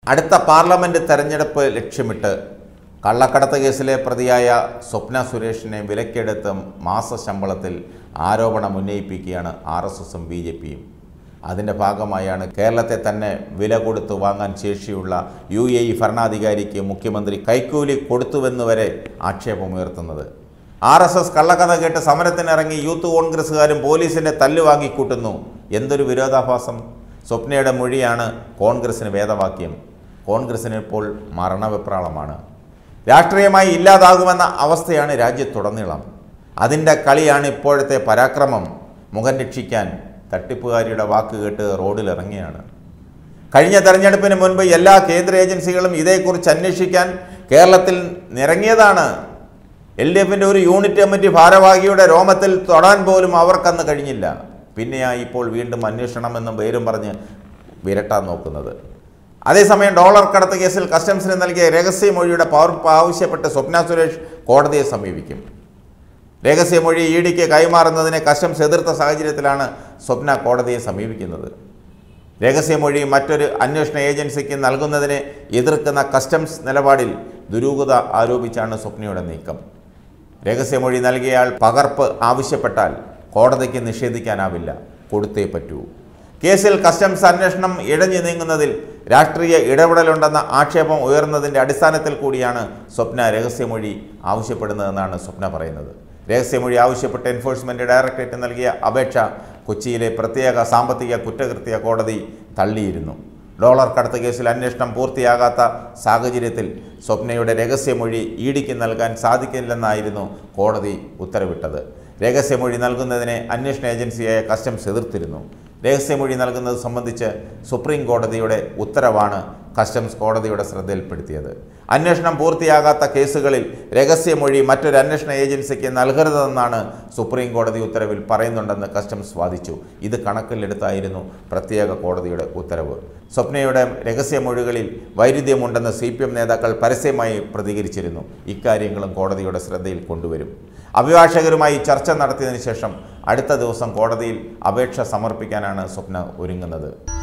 അടുത്ത പാർലമെൻറ്റ് തെരഞ്ഞെടുപ്പ് ലക്ഷ്യമിട്ട് കള്ളക്കടത്ത് കേസിലെ പ്രതിയായ സ്വപ്ന സുരേഷിനെ വിലക്കെടുത്ത് മാസശമ്പളത്തിൽ ആരോപണം ഉന്നയിപ്പിക്കുകയാണ് ആർ എസ് എസും ബി ജെ പിയും അതിൻ്റെ ഭാഗമായാണ് കേരളത്തെ തന്നെ വില കൊടുത്ത് വാങ്ങാൻ ശേഷിയുള്ള യു എ ഇ ഭരണാധികാരിക്ക് മുഖ്യമന്ത്രി കൈക്കൂലി കൊടുത്തുവെന്ന് വരെ ആക്ഷേപമുയർത്തുന്നത് ആർ എസ് എസ് കള്ളക്കഥ കേട്ട് സമരത്തിനിറങ്ങി യൂത്ത് കോൺഗ്രസ്സുകാരും പോലീസിൻ്റെ തല്ല് വാങ്ങിക്കൂട്ടുന്നു എന്തൊരു വിരോധാഭാസം സ്വപ്നയുടെ മൊഴിയാണ് കോൺഗ്രസിന് വേദവാക്യം കോൺഗ്രസിന് ഇപ്പോൾ മരണവെപ്രാളമാണ് രാഷ്ട്രീയമായി ഇല്ലാതാകുമെന്ന അവസ്ഥയാണ് രാജ്യത്തുടനീളം അതിൻ്റെ കളിയാണ് ഇപ്പോഴത്തെ പരാക്രമം മുഖം രക്ഷിക്കാൻ തട്ടിപ്പുകാരിയുടെ വാക്ക് കേട്ട് റോഡിലിറങ്ങിയാണ് കഴിഞ്ഞ തെരഞ്ഞെടുപ്പിന് മുൻപ് എല്ലാ കേന്ദ്ര ഏജൻസികളും ഇതേക്കുറിച്ച് അന്വേഷിക്കാൻ കേരളത്തിൽ നിറങ്ങിയതാണ് എൽ ഡി എഫിൻ്റെ ഒരു യൂണിറ്റ് കമ്മിറ്റി ഭാരവാഹിയുടെ രോമത്തിൽ തൊടാൻ പോലും അവർക്കന്ന് കഴിഞ്ഞില്ല പിന്നെയാ ഇപ്പോൾ വീണ്ടും അന്വേഷണമെന്നും പേരും പറഞ്ഞ് വിരട്ടാൻ നോക്കുന്നത് അതേസമയം ഡോളർ കടത്ത് കേസിൽ കസ്റ്റംസിന് നൽകിയ രഹസ്യമൊഴിയുടെ പകർപ്പ് ആവശ്യപ്പെട്ട് സ്വപ്ന സുരേഷ് കോടതിയെ സമീപിക്കും രഹസ്യമൊഴി ഇ ഡിക്ക് കൈമാറുന്നതിനെ കസ്റ്റംസ് എതിർത്ത സാഹചര്യത്തിലാണ് സ്വപ്ന കോടതിയെ സമീപിക്കുന്നത് രഹസ്യമൊഴി മറ്റൊരു അന്വേഷണ ഏജൻസിക്ക് നൽകുന്നതിനെ എതിർക്കുന്ന കസ്റ്റംസ് നിലപാടിൽ ദുരൂഹത ആരോപിച്ചാണ് സ്വപ്നയുടെ നീക്കം രഹസ്യമൊഴി നൽകിയയാൾ പകർപ്പ് ആവശ്യപ്പെട്ടാൽ കോടതിക്ക് നിഷേധിക്കാനാവില്ല കൊടുത്തേ പറ്റൂ കേസിൽ കസ്റ്റംസ് അന്വേഷണം ഇഴഞ്ഞു നീങ്ങുന്നതിൽ രാഷ്ട്രീയ ഇടപെടലുണ്ടെന്ന ആക്ഷേപം ഉയർന്നതിൻ്റെ അടിസ്ഥാനത്തിൽ കൂടിയാണ് സ്വപ്ന രഹസ്യമൊഴി ആവശ്യപ്പെടുന്നതെന്നാണ് സ്വപ്ന പറയുന്നത് രഹസ്യമൊഴി ആവശ്യപ്പെട്ട് എൻഫോഴ്സ്മെൻറ്റ് ഡയറക്ടറേറ്റ് നൽകിയ അപേക്ഷ കൊച്ചിയിലെ പ്രത്യേക സാമ്പത്തിക കുറ്റകൃത്യ കോടതി തള്ളിയിരുന്നു ഡോളർ കടത്ത് കേസിൽ അന്വേഷണം പൂർത്തിയാകാത്ത സാഹചര്യത്തിൽ സ്വപ്നയുടെ രഹസ്യമൊഴി ഇ ഡിക്ക് നൽകാൻ സാധിക്കില്ലെന്നായിരുന്നു കോടതി ഉത്തരവിട്ടത് രഹസ്യമൊഴി നൽകുന്നതിനെ അന്വേഷണ ഏജൻസിയായ കസ്റ്റംസ് എതിർത്തിരുന്നു രഹസ്യമൊഴി നൽകുന്നത് സംബന്ധിച്ച് സുപ്രീം കോടതിയുടെ ഉത്തരവാണ് കസ്റ്റംസ് കോടതിയുടെ ശ്രദ്ധയിൽപ്പെടുത്തിയത് അന്വേഷണം പൂർത്തിയാകാത്ത കേസുകളിൽ രഹസ്യമൊഴി മറ്റൊരു അന്വേഷണ ഏജൻസിക്ക് നൽകരുതെന്നാണ് സുപ്രീം കോടതി ഉത്തരവിൽ പറയുന്നുണ്ടെന്ന് കസ്റ്റംസ് വാദിച്ചു ഇത് കണക്കിലെടുത്തായിരുന്നു പ്രത്യേക കോടതിയുടെ ഉത്തരവ് സ്വപ്നയുടെ രഹസ്യമൊഴികളിൽ വൈരുദ്ധ്യമുണ്ടെന്ന് സി പി എം നേതാക്കൾ പരസ്യമായി പ്രതികരിച്ചിരുന്നു ഇക്കാര്യങ്ങളും കോടതിയുടെ ശ്രദ്ധയിൽ കൊണ്ടുവരും അഭിഭാഷകരുമായി ചർച്ച നടത്തിയതിനു ശേഷം അടുത്ത ദിവസം കോടതിയിൽ അപേക്ഷ സമർപ്പിക്കാനാണ് സ്വപ്ന ഒരുങ്ങുന്നത്